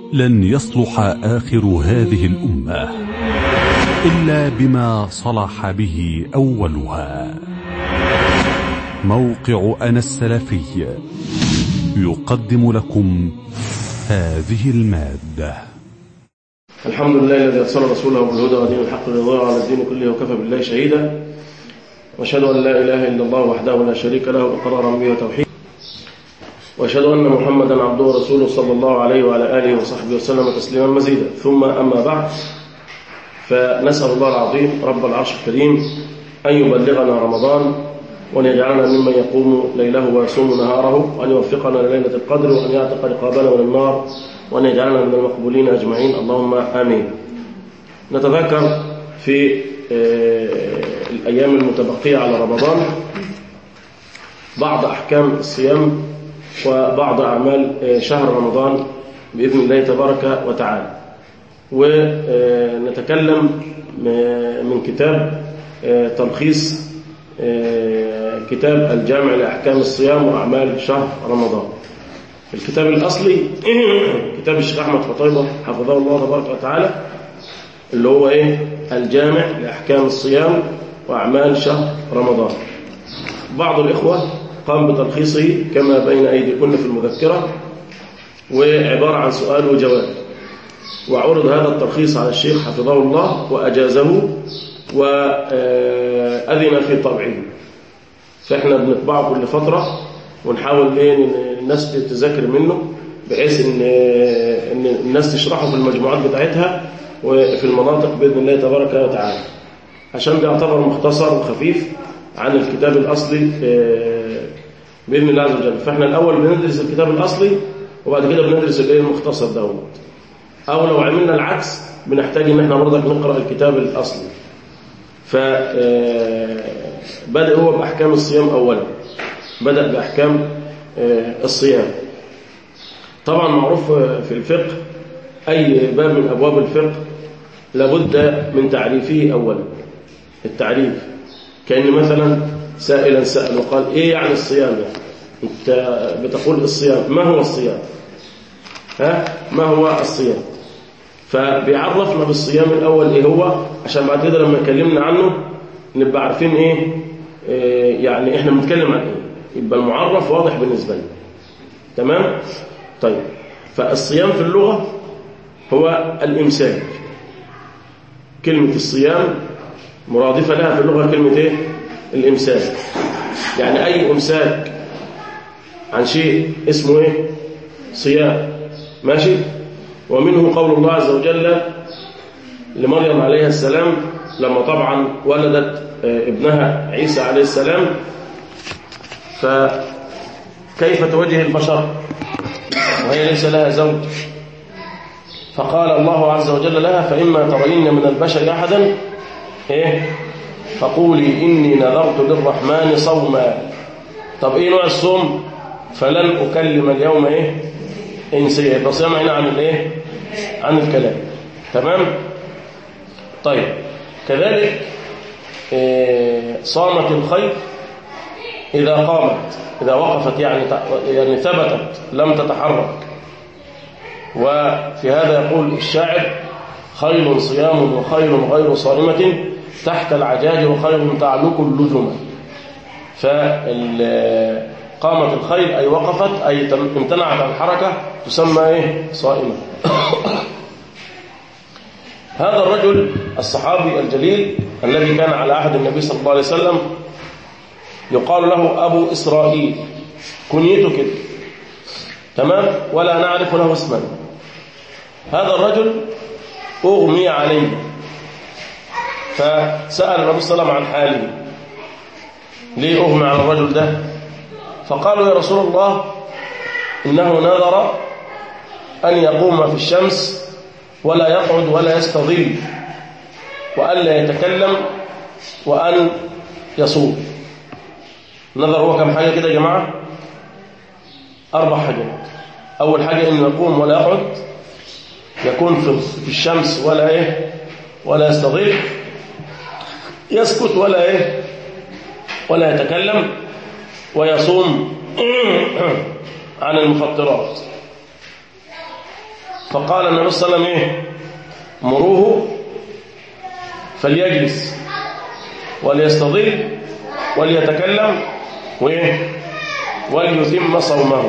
لن يصلح آخر هذه الأمة إلا بما صلح به أولها موقع أنا السلفي يقدم لكم هذه المادة الحمد لله الذي أرسل رسوله بالهدى ودين الحق ليظهره على الدين كله وكفى بالله شهيدا وأشهد أن لا إله إلا الله وحده لا شريك له إقرارا به وتوحيدا وأشهد أن محمدا عبده ورسوله صلى الله عليه وعلى آله وصحبه وسلم تسليما مزيدا ثم أما بعد فنسأل الله العظيم رب العرش الكريم أن يبلغنا رمضان وأن يجعلنا ممن يقوم ليله ويصوم نهاره وأن يوفقنا لليلة القدر وأن يعتق رقابنا من النار وأن يجعلنا من المقبولين أجمعين اللهم آمين نتذكر في الأيام المتبقية على رمضان بعض أحكام الصيام وبعض أعمال شهر رمضان بإذن الله تبارك وتعالى ونتكلم من كتاب تلخيص كتاب الجامع لأحكام الصيام وأعمال شهر رمضان الكتاب الأصلي كتاب الشيخ أحمد فطيبة حفظه الله تبارك وتعالى اللي هو إيه الجامع لأحكام الصيام وأعمال شهر رمضان بعض الإخوة قام بتلخيصه كما بين أيديكم في المذكرة وعبارة عن سؤال وجواب وعرض هذا التلخيص على الشيخ حفظه الله وأجازه وأذن في طبعه فإحنا بنطبعه كل فترة ونحاول إيه الناس تذاكر منه بحيث إن, إن الناس تشرحه في المجموعات بتاعتها وفي المناطق بإذن الله تبارك وتعالى عشان بيعتبر مختصر وخفيف عن الكتاب الأصلي بإذن الله عز وجل فإحنا الأول بندرس الكتاب الأصلي وبعد كده بندرس الايه المختصر دوت أو لو عملنا العكس بنحتاج إن احنا برضك نقرأ الكتاب الأصلي فبدأ هو بأحكام الصيام أولا بدأ بأحكام الصيام طبعا معروف في الفقه أي باب من أبواب الفقه لابد من تعريفه أولا التعريف كأن مثلا سائلا سأل وقال إيه يعني الصيام يعني أنت بتقول الصيام ما هو الصيام ها ما هو الصيام فبيعرفنا بالصيام الأول إيه هو عشان بعد كده لما اتكلمنا عنه نبقى عارفين إيه, إيه يعني إحنا بنتكلم عن إيه يبقى المعرف واضح بالنسبة لنا تمام طيب فالصيام في اللغة هو الإمساك كلمة الصيام مرادفة لها في اللغة كلمة إيه الإمساك يعني أي إمساك عن شيء اسمه إيه صيام ماشي ومنه قول الله عز وجل لمريم عليه السلام لما طبعا ولدت ابنها عيسى عليه السلام فكيف تواجه البشر وهي ليس لها زوج فقال الله عز وجل لها فإما ترين من البشر أحدا إيه فقولي إني نذرت للرحمن صوما طب إيه نوع الصوم فلن أكلم اليوم إيه إنسيا يبقى صيام هنا عن الإيه عن الكلام تمام طيب كذلك إيه صامت الخير إذا قامت إذا وقفت يعني يعني ثبتت لم تتحرك وفي هذا يقول الشاعر خير صيام وخير غير صائمة تحت العجاج وخير تعلق اللجمة فقامت الخير أي وقفت أي امتنعت عن الحركة تسمى إيه؟ صائمة هذا الرجل الصحابي الجليل الذي كان على عهد النبي صلى الله عليه وسلم يقال له أبو إسرائيل كنيته كده تمام ولا نعرف له اسما هذا الرجل أغمي عليه فسأل النبي صلى الله عليه وسلم عن حاله ليه أغمى على الرجل ده فقالوا يا رسول الله إنه نذر أن يقوم في الشمس ولا يقعد ولا يستظل وألا يتكلم وأن يصوم نذر هو كم حاجة كده يا جماعة أربع حاجات أول حاجة إنه يقوم ولا يقعد يكون في الشمس ولا إيه ولا يستظل يسكت ولا إيه ولا يتكلم ويصوم عن المفطرات فقال النبي صلى الله عليه وسلم إيه مروه فليجلس وليستظل وليتكلم وإيه وليتم صومه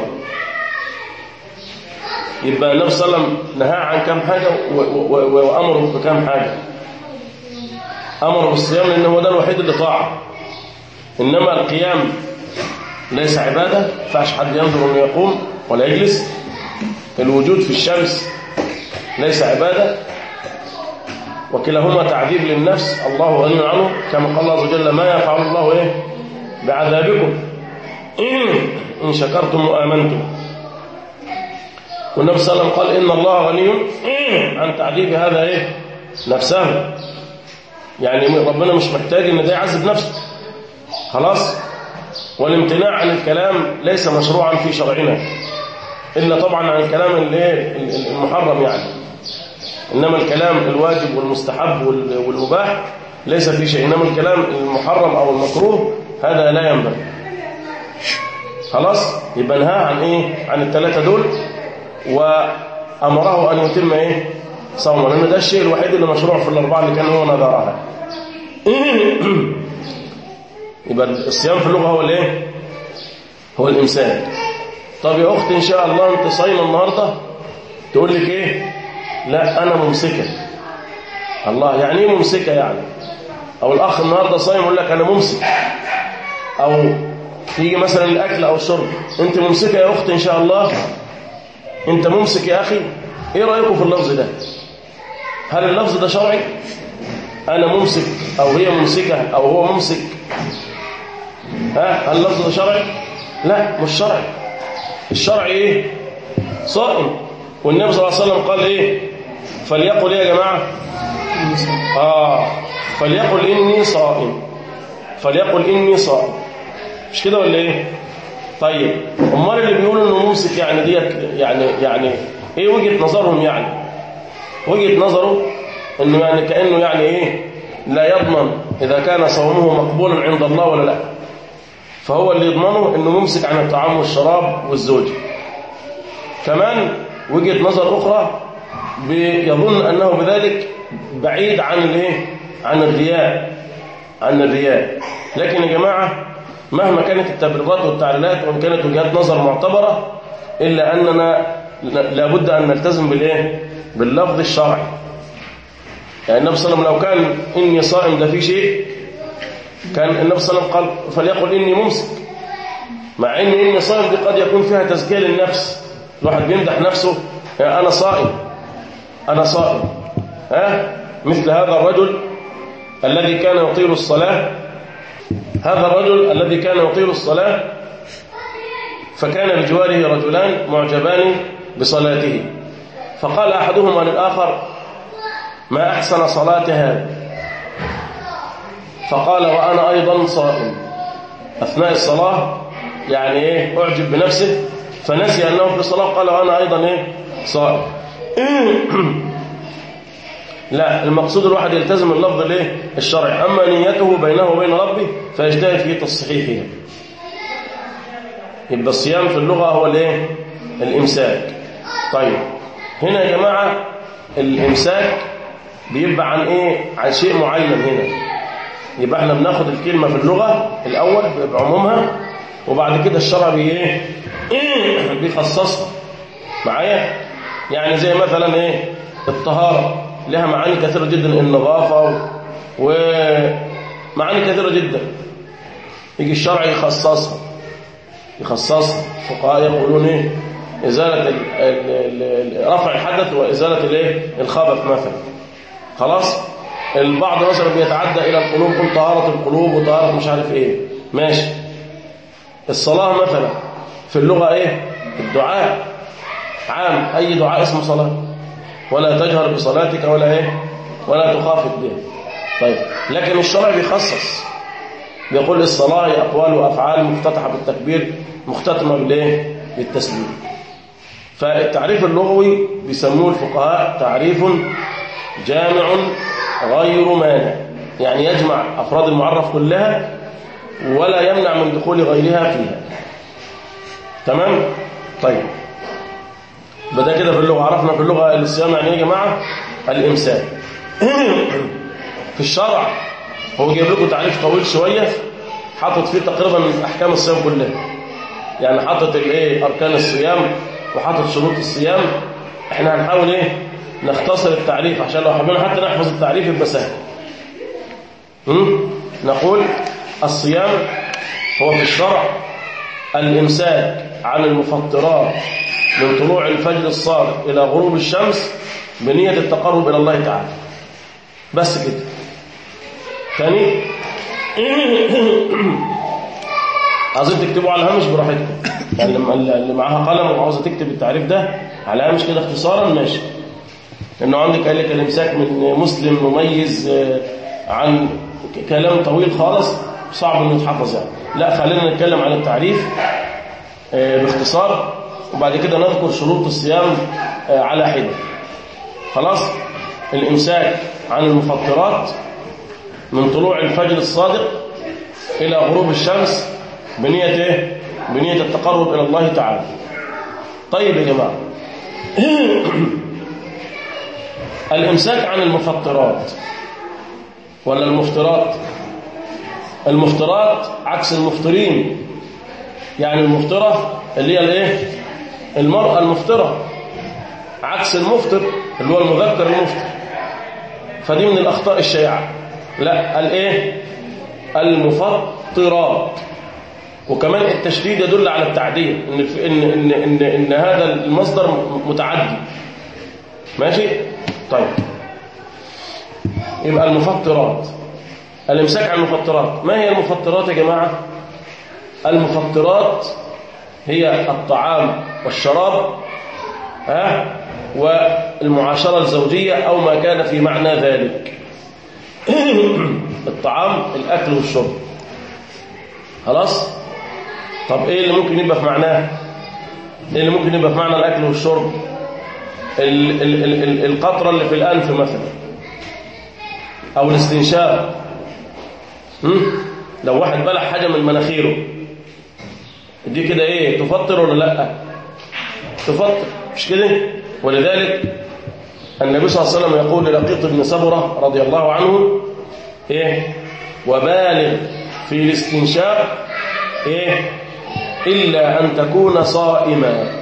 يبقى النبي صلى الله عليه وسلم نهى عن كم حاجة وأمره بكم حاجة أمر بالصيام لأنه هو ده الوحيد اللي طاعة إنما القيام ليس عبادة فعش حد ينظر أنه يقوم ولا يجلس الوجود في الشمس ليس عبادة وكلاهما تعذيب للنفس الله غني عنه كما قال الله عز وجل ما يفعل الله إيه بعذابكم إن, إن شكرتم وآمنتم والنبي صلى الله عليه وسلم قال إن الله غني عن تعذيب هذا إيه نفسه يعني ربنا مش محتاج إن ده يعذب نفسه خلاص والامتناع عن الكلام ليس مشروعا في شرعنا إلا طبعا عن الكلام المحرم يعني إنما الكلام الواجب والمستحب والمباح ليس في شيء إنما الكلام المحرم أو المكروه هذا لا ينبغي خلاص يبقى نهى عن إيه عن الثلاثة دول وأمره أن يتم إيه صوما لأن ده الشيء الوحيد اللي مشروع في الأربعة اللي كان هو نذرها يبقى الصيام في اللغة هو الايه هو الإمساك طب يا أختي إن شاء الله أنت صايمة النهاردة تقول لك إيه لا أنا ممسكة الله يعني إيه ممسكة يعني أو الأخ النهاردة صايم يقول لك أنا ممسك أو تيجي مثلا الأكل أو الشرب أنت ممسكة يا أختي إن شاء الله أنت ممسك يا أخي إيه رأيكم في اللفظ ده هل اللفظ ده شرعي أنا ممسك أو هي ممسكة أو هو ممسك ها هل اللفظ ده شرعي لا مش شرعي الشرعي إيه صائم والنبي صلى الله عليه وسلم قال إيه فليقل إيه يا جماعة آه فليقل إني صائم فليقل إني صائم مش كده ولا إيه طيب امال اللي بيقولوا انه ممسك يعني ديت يعني يعني ايه وجهه نظرهم يعني وجهه نظره انه يعني كانه يعني ايه لا يضمن اذا كان صومه مقبولا عند الله ولا لا فهو اللي يضمنه انه ممسك عن الطعام والشراب والزوج كمان وجهه نظر اخرى يظن انه بذلك بعيد عن الايه عن الرياء عن الرياء لكن يا جماعه مهما كانت التبريرات والتعليلات وان كانت وجهات نظر معتبره الا اننا لابد ان نلتزم بالايه باللفظ الشرعي يعني النبي صلى الله عليه وسلم لو كان اني صائم ده في شيء كان النبي صلى الله عليه وسلم قال فليقل اني ممسك مع ان اني صائم دي قد يكون فيها تزكيه للنفس الواحد بيمدح نفسه يعني انا صائم انا صائم ها مثل هذا الرجل الذي كان يطيل الصلاه هذا الرجل الذي كان يطيل الصلاه فكان بجواره رجلان معجبان بصلاته فقال احدهما للاخر ما أحسن صلاة هذا فقال وأنا أيضا صائم أثناء الصلاة يعني إيه أعجب بنفسه فنسي أنه في الصلاة قال وأنا أيضا إيه صائم لا المقصود الواحد يلتزم اللفظ الايه الشرعي أما نيته بينه وبين ربه فيجتهد في تصحيحها يبقى الصيام في اللغة هو الايه الإمساك طيب هنا يا جماعة الإمساك بيبقى عن ايه عن شيء معين هنا يبقى احنا بناخد الكلمة في اللغة الاول بعمومها وبعد كده الشرع بي ايه بيخصصها معايا يعني زي مثلا ايه الطهارة لها معاني كثيرة جدا النظافة ومعاني كثيرة جدا يجي الشرع يخصصها يخصصها الفقهاء يقولون ايه ازالة ال ال رفع الحدث وازالة الايه الخبث مثلا خلاص البعض مثلا بيتعدى الى القلوب قل طهارة القلوب وطهارة مش عارف ايه ماشي الصلاة مثلا في اللغة ايه الدعاء عام اي دعاء اسمه صلاة ولا تجهر بصلاتك ولا ايه ولا تخافت به طيب لكن الشرع بيخصص بيقول الصلاة هي أقوال وأفعال مفتتحة بالتكبير مختتمة بالايه بالتسليم فالتعريف اللغوي بيسموه الفقهاء تعريف جامع غير مانع يعني يجمع أفراد المعرف كلها ولا يمنع من دخول غيرها فيها تمام طيب بدأ كده في اللغة عرفنا في اللغة الصيام يعني ايه يا جماعة الإمساك في الشرع هو جايب لكم تعريف طويل شوية حاطط فيه تقريبا أحكام الصيام كلها يعني حاطط الايه أركان الصيام وحاطط شروط الصيام احنا هنحاول ايه نختصر التعريف عشان لو حبينا حتى نحفظ التعريف يبقى سهل نقول الصيام هو في الشرع الإمساك عن المفطرات من طلوع الفجر الصادق إلى غروب الشمس بنية التقرب إلى الله تعالى بس كده ثاني عايزين تكتبوا على الهامش براحتكم يعني لما اللي معاها قلم وعاوزه تكتب التعريف ده على الهامش كده اختصارا ماشي لانه عندك قال لك الامساك من مسلم مميز عن كلام طويل خالص صعب انه يتحفظ يعني لا خلينا نتكلم عن التعريف باختصار وبعد كده نذكر شروط الصيام على حده خلاص الامساك عن المفطرات من طلوع الفجر الصادق الى غروب الشمس بنيه ايه بنيه التقرب الى الله تعالى طيب يا جماعه الامساك عن المفطرات ولا المفطرات المفطرات عكس المفطرين يعني المفطرة اللي هي الايه المرأة المفطرة عكس المفطر اللي هو المذكر المفطر فدي من الأخطاء الشائعة لا الايه المفطرات وكمان التشديد يدل على التعدية إن, إن, إن, إن, إن هذا المصدر متعدي ماشي طيب يبقى المفطرات الامساك عن المفطرات ما هي المفطرات يا جماعة المفطرات هي الطعام والشراب ها والمعاشرة الزوجية أو ما كان في معنى ذلك الطعام الأكل والشرب خلاص طب ايه اللي ممكن يبقى في معناه ايه اللي ممكن يبقى في معنى الأكل والشرب ال ال ال ال القطرة اللي في الأنف مثلا أو الاستنشاق لو واحد بلع حاجة من مناخيره دي كده ايه تفطر ولا لا تفطر مش كده ولذلك النبي صلى الله عليه وسلم يقول للقيط بن صبرة رضي الله عنه ايه وبالغ في الاستنشاق ايه إلا أن تكون صائما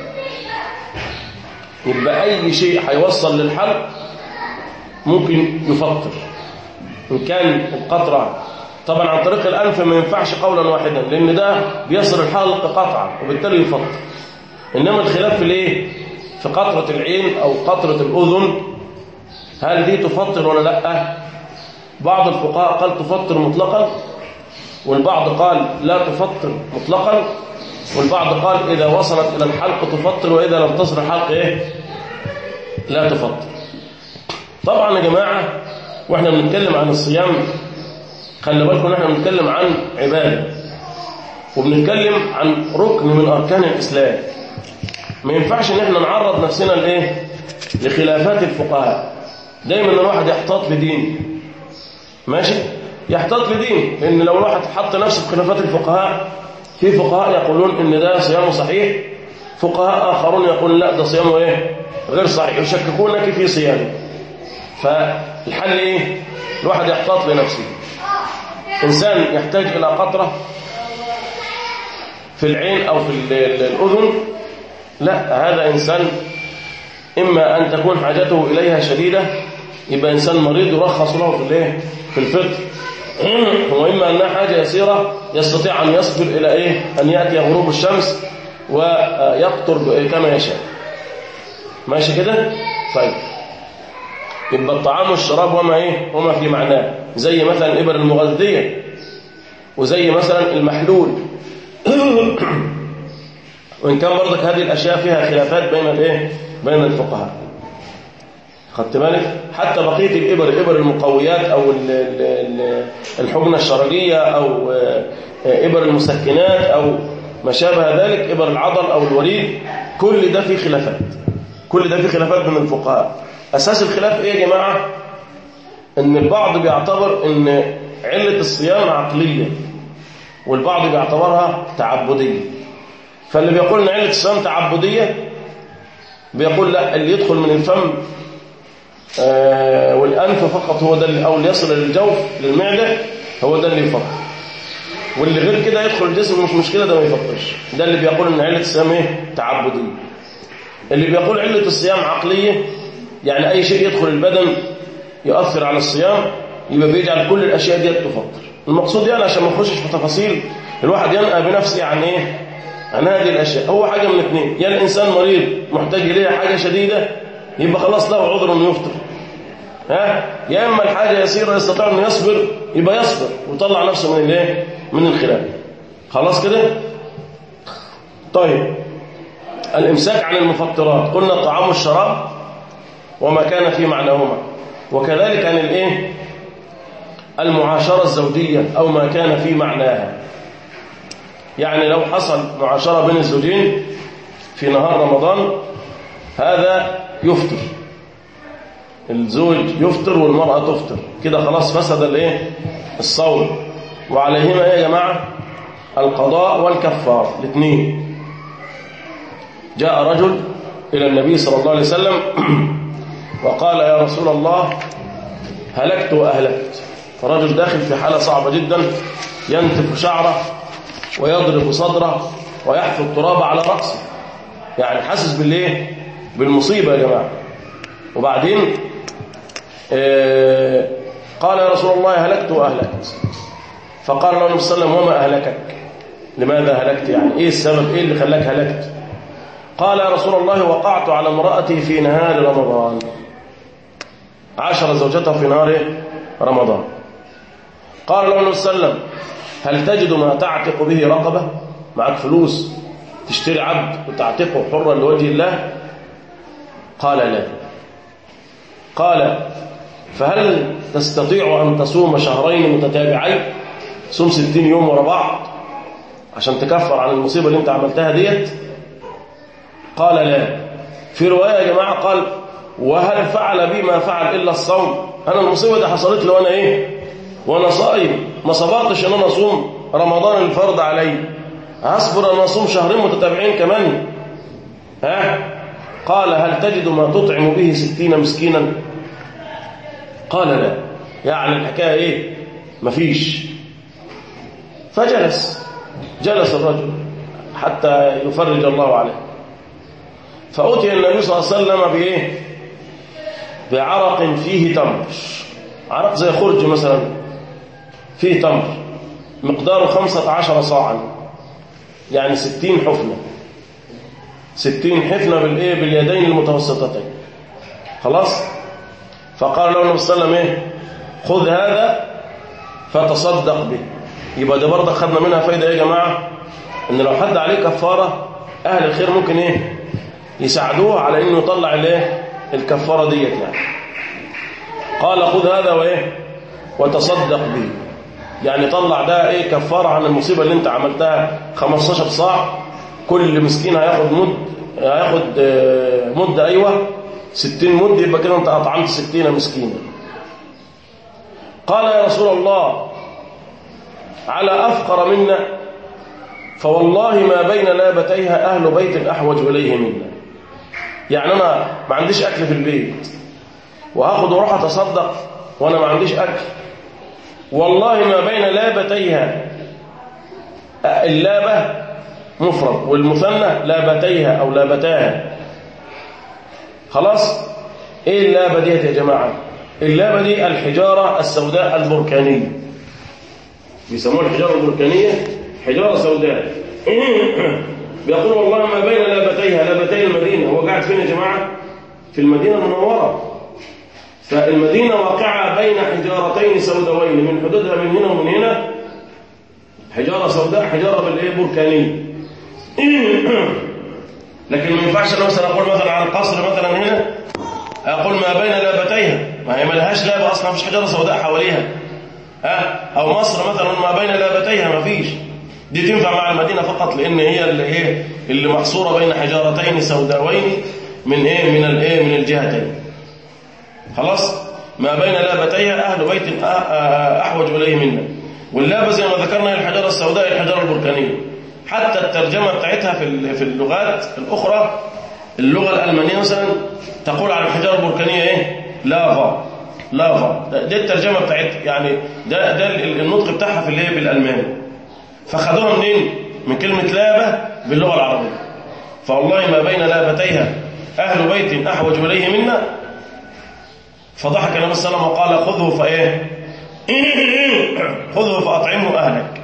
يبقى أي شيء هيوصل للحلق ممكن يفطر إن كان القطرة طبعا عن طريق الأنف ما ينفعش قولا واحدا لأن ده بيصل الحلق قطعا وبالتالي يفطر إنما الخلاف في الايه في قطرة العين أو قطرة الأذن هل دي تفطر ولا لا بعض الفقهاء قال تفطر مطلقا والبعض قال لا تفطر مطلقا والبعض قال إذا وصلت إلى الحلق تفطر وإذا لم تصل الحلق إيه لا تفطر طبعا يا جماعة وإحنا بنتكلم عن الصيام خلي بالكم احنا بنتكلم عن عبادة وبنتكلم عن ركن من أركان الإسلام ما ينفعش ان احنا نعرض نفسنا لايه لخلافات الفقهاء دايما الواحد يحتاط لدين ماشي يحتاط لدين لان لو الواحد حط نفسه في خلافات الفقهاء في فقهاء يقولون ان ده صيامه صحيح فقهاء اخرون يقولون لا ده صيامه ايه غير صحيح يشككونك في صيامه فالحل ايه الواحد يحتاط لنفسه انسان يحتاج الى قطره في العين او في الاذن لا هذا إنسان إما أن تكون حاجته إليها شديدة يبقى إنسان مريض يرخص له في الايه في الفطر وإما أنها حاجة يسيرة يستطيع أن يصبر إلى إيه أن يأتي غروب الشمس ويقطر كما يشاء ماشي كده طيب يبقى الطعام والشراب وما إيه وما في معناه زي مثلا الإبر المغذية وزي مثلا المحلول وإن كان برضك هذه الأشياء فيها خلافات بين الايه بين الفقهاء خدت بالك حتى بقية الإبر الإبر المقويات أو الحجنة الشرجية أو إبر المسكنات أو ما شابه ذلك إبر العضل أو الوريد كل ده فيه خلافات كل ده فيه خلافات بين الفقهاء أساس الخلاف إيه يا جماعة إن البعض بيعتبر إن علة الصيام عقلية والبعض بيعتبرها تعبدية فاللي بيقول ان علة الصيام تعبدية بيقول لا اللي يدخل من الفم آه والأنف فقط هو ده اللي أو اللي يصل للجوف للمعدة هو ده اللي يفطر واللي غير كده يدخل الجسم مش مشكلة ده ما يفطرش ده اللي بيقول ان علة الصيام ايه تعبدية اللي بيقول علة الصيام عقلية يعني أي شيء يدخل البدن يؤثر على الصيام يبقى بيجعل كل الأشياء دي تفطر المقصود يعني عشان ما نخشش في تفاصيل الواحد ينقى بنفسه عن ايه عن هذه الأشياء هو حاجة من اثنين يا الإنسان مريض محتاج إليها حاجة شديدة يبقى خلاص له عذر انه يفطر ها يا اما الحاجه يسيره يستطيع انه يصبر يبقى يصبر ويطلع نفسه من الايه من الخلاف خلاص كده طيب الامساك عن المفطرات قلنا الطعام والشراب وما كان في معناهما وكذلك عن الايه المعاشره الزوجيه او ما كان في معناها يعني لو حصل معاشره بين الزوجين في نهار رمضان هذا يفطر الزوج يفطر والمرأة تفطر كده خلاص فسد الايه الصوم وعليهما ايه يا جماعة القضاء والكفار الاثنين جاء رجل إلى النبي صلى الله عليه وسلم وقال يا رسول الله هلكت وأهلكت فرجل داخل في حالة صعبة جدا ينتف شعره ويضرب صدره ويحفظ التراب على رأسه يعني حاسس بالايه بالمصيبة يا جماعة وبعدين آه قال يا رسول الله هلكت وأهلكت فقال له النبي صلى الله عليه وسلم وما أهلكك لماذا هلكت يعني إيه السبب إيه اللي خلاك هلكت قال يا رسول الله وقعت على امرأتي في نهار رمضان عشر زوجته في نهار رمضان قال له النبي صلى الله عليه وسلم هل تجد ما تعتق به رقبة معك فلوس تشتري عبد وتعتقه حرا لوجه الله قال لا قال فهل تستطيع أن تصوم شهرين متتابعين صوم ستين يوم ورا بعض عشان تكفر عن المصيبة اللي انت عملتها ديت قال لا في رواية يا جماعة قال وهل فعل بي ما فعل إلا الصوم أنا المصيبة دي حصلت لي وأنا إيه وأنا صائم ما صبرتش أن أنا أصوم رمضان الفرض علي أصبر أن أصوم شهرين متتابعين كمان ها قال هل تجد ما تطعم به ستين مسكينا قال لا يعني الحكاية إيه مفيش فجلس جلس الرجل حتى يفرج الله عليه فأتي النبي صلى الله عليه وسلم بإيه بعرق فيه تمر عرق زي خرج مثلا فيه تمر مقداره خمسة عشر صاعا يعني ستين حفنة ستين حفنة بالإيه باليدين المتوسطتين خلاص فقال له النبي صلى الله عليه وسلم إيه خذ هذا فتصدق به يبقى ده برضه خدنا منها فايدة يا جماعة ان لو حد عليه كفارة اهل الخير ممكن ايه يساعدوه على انه يطلع الايه الكفارة ديت يعني قال خذ هذا وايه وتصدق به يعني طلع ده ايه كفارة عن المصيبة اللي انت عملتها 15 صاع كل مسكين هياخد مد هياخد مدة ايوه 60 مد يبقى كده انت اطعمت 60 مسكينا قال يا رسول الله على أفقر منا فوالله ما بين لابتيها أهل بيت أحوج إليه منا يعني أنا ما عنديش أكل في البيت وأخذ وأروح أتصدق وأنا ما عنديش أكل والله ما بين لابتيها اللابة مفرد والمثنى لابتيها أو لابتاها خلاص إيه اللابة ديت يا جماعة اللابة دي الحجارة السوداء البركانية بيسموها الحجارة البركانية حجارة سوداء بيقول والله ما بين لابتيها لابتي المدينة هو قاعد فين يا جماعة في المدينة المنورة فالمدينة واقعة بين حجارتين سوداوين من حدودها من هنا ومن هنا حجارة سوداء حجارة بالايه بركانية لكن ما ينفعش انا مثلا اقول مثلا عن القصر مثلا هنا اقول ما بين لابتيها ما هي ملهاش لابه اصلا مفيش حجاره سوداء حواليها ها او مصر مثلا ما بين لابتيها ما فيش دي تنفع مع المدينه فقط لان هي اللي ايه اللي محصوره بين حجارتين سوداوين من ايه من الايه من الجهتين خلاص ما بين لابتيها اهل بيت احوج اليه منا واللابه زي ما ذكرنا الحجاره السوداء الحجاره البركانيه حتى الترجمه بتاعتها في في اللغات الاخرى اللغة الألمانية مثلا تقول على الحجارة البركانية إيه لافا لافا ده, ده الترجمة بتاعتها يعني ده ده النطق بتاعها في الايه بالألماني فخدوها منين من كلمة لابة باللغة العربية فوالله ما بين لابتيها أهل بيت أحوج إليه منا فضحك النبي صلى الله عليه وسلم وقال خذه فإيه خذه فأطعمه أهلك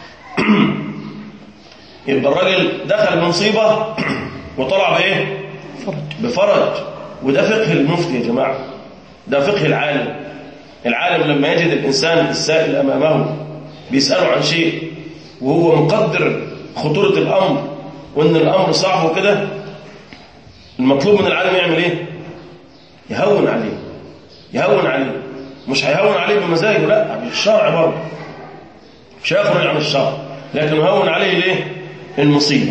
يبقى الراجل دخل بمصيبة وطلع بإيه بفرج وده فقه المفتي يا جماعة ده فقه العالم العالم لما يجد الإنسان السائل أمامه بيسأله عن شيء وهو مقدر خطورة الأمر وإن الأمر صعب وكده المطلوب من العالم يعمل إيه يهون عليه يهون عليه مش هيهون عليه بمزاجه لا بالشرع برضه مش هيخرج عن الشرع لكن يهون عليه ليه المصيبة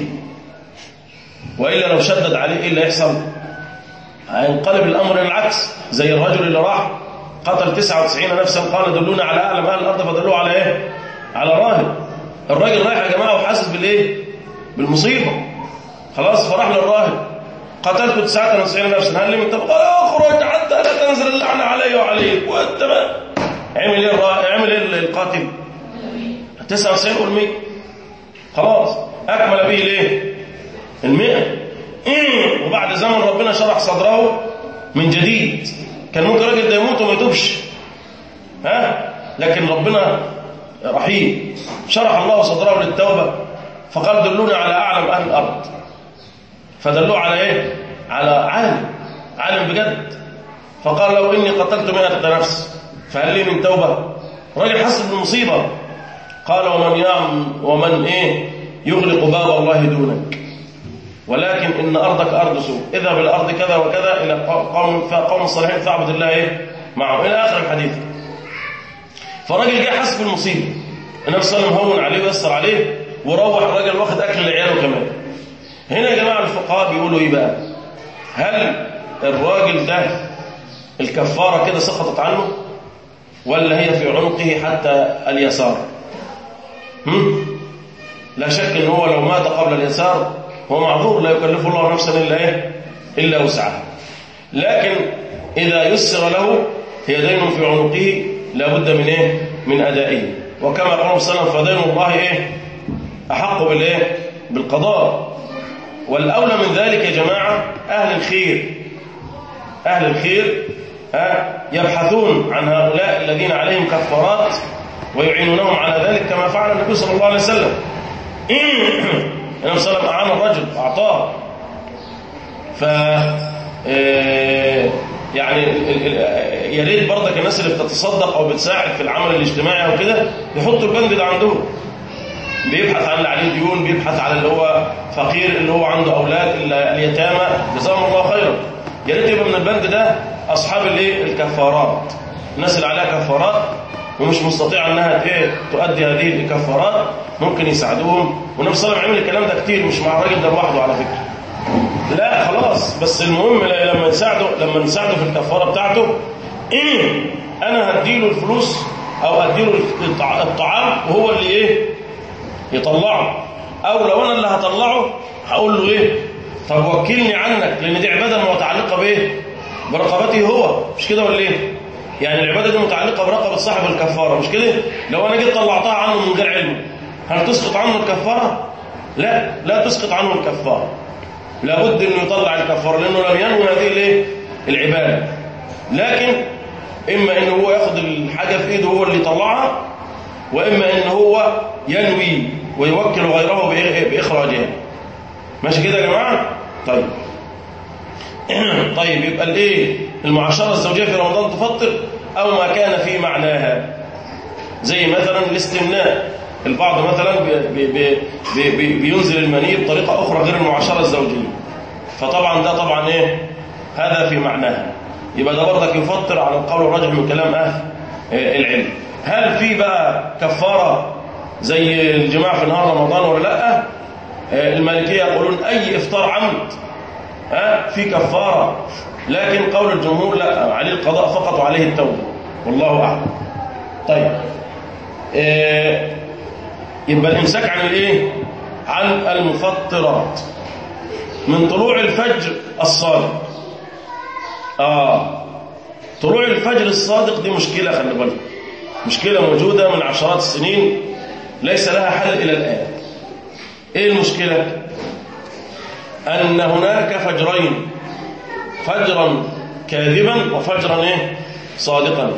وإلا لو شدد عليه إيه اللي يحصل هينقلب الأمر العكس زي الرجل اللي راح قتل 99 نفسا قال دلونا على أعلم أهل الأرض فدلوه على إيه على راهب الراجل رايح يا جماعة وحاسس بالإيه بالمصيبة خلاص فراح للراهب قتلت 99 نفسا هل لي من قال اخرج حتى لا تنزل اللعنة علي وعليك وانت ما عمل ايه الراهب عمل ايه القاتل 99 قول 100 خلاص اكمل به ليه المئة إيه؟ وبعد زمن ربنا شرح صدره من جديد كان ممكن راجل ده يموت وما يتوبش ها لكن ربنا رحيم شرح الله صدره للتوبة فقال دلوني على أعلم أهل الأرض فدلوه على إيه على عالم عالم بجد فقال لو إني قتلت مئة نفس فهل لي من توبة راجل حس بالمصيبة قال ومن يعم ومن إيه يغلق باب الله دونك ولكن إن أرضك أرض سوء إذا بالأرض كذا وكذا إلى قوم قوم الصالحين فاعبد الله إيه معه إلى آخر الحديث فالراجل جه حس بالمصيبة النبي صلى الله عليه وسلم هون عليه ويسر عليه وروح الراجل واخد أكل لعياله كمان هنا يا جماعة الفقهاء بيقولوا إيه بقى هل الراجل ده الكفارة كده سقطت عنه ولا هي في عنقه حتى اليسار هم؟ لا شك ان هو لو مات قبل اليسار هو معذور لا يكلف الله نفسا الا ايه الا وسعها لكن اذا يسر له هي دين في عنقه لابد من ايه من ادائه وكما قال صلى الله عليه وسلم فدين الله ايه احق بالايه بالقضاء والاولى من ذلك يا جماعه اهل الخير اهل الخير ها يبحثون عن هؤلاء الذين عليهم كفارات ويعينونهم على ذلك كما فعل النبي صلى الله عليه وسلم النبي صلى الله عليه وسلم أعان الرجل أعطاه ف يعني يا ريت برضك الناس اللي بتتصدق او بتساعد في العمل الاجتماعي او كده يحطوا البند ده عندهم بيبحث عن اللي عليه ديون بيبحث على اللي هو فقير اللي هو عنده اولاد اليتامى جزاهم الله خيرا يا ريت يبقى من البند ده اصحاب الايه الكفارات الناس اللي عليها كفارات ومش مستطيعة انها ايه تؤدي هذه الكفارات ممكن يساعدوهم والنبي صلى الله عليه وسلم عمل الكلام ده كتير مش مع الراجل ده لوحده على فكرة لا خلاص بس المهم لما نساعده لما نساعده في الكفارة بتاعته ايه انا هديله الفلوس او اديله الطعام وهو اللي ايه يطلعه او لو انا اللي هطلعه هقول له ايه طب وكلني عنك لان دي عباده متعلقه بايه برقبته هو مش كده ولا ايه يعني العبادة دي متعلقة برقبة صاحب الكفارة مش كده لو أنا جيت طلعتها عنه من غير علمه هل تسقط عنه الكفارة لا لا تسقط عنه الكفارة لابد أنه يطلع الكفارة لأنه لم ينوي هذه الايه العبادة لكن إما أنه هو ياخد الحاجة في إيده هو اللي يطلعها وإما أنه هو ينوي ويوكل غيره بإخراجها ماشي كده يا جماعة طيب طيب يبقى الايه المعاشره الزوجيه في رمضان تفطر او ما كان في معناها زي مثلا الاستمناء البعض مثلا بي بي بي بينزل المني بطريقه اخرى غير المعاشره الزوجيه فطبعا ده طبعا ايه هذا في معناها يبقى ده برضك يفطر على القول الراجح من كلام اهل العلم هل في بقى كفاره زي الجماعه في نهار رمضان ولا لا المالكيه يقولون اي افطار عمد ها في كفارة لكن قول الجمهور لا عليه القضاء فقط وعليه التوبة والله أعلم طيب إيه يبقى الإمساك عن الإيه عن المفطرات من طلوع الفجر الصادق آه طلوع الفجر الصادق دي مشكلة خلي بالك مشكلة موجودة من عشرات السنين ليس لها حل إلى الآن إيه المشكلة أن هناك فجرين فجرا كاذبا وفجرا إيه؟ صادقا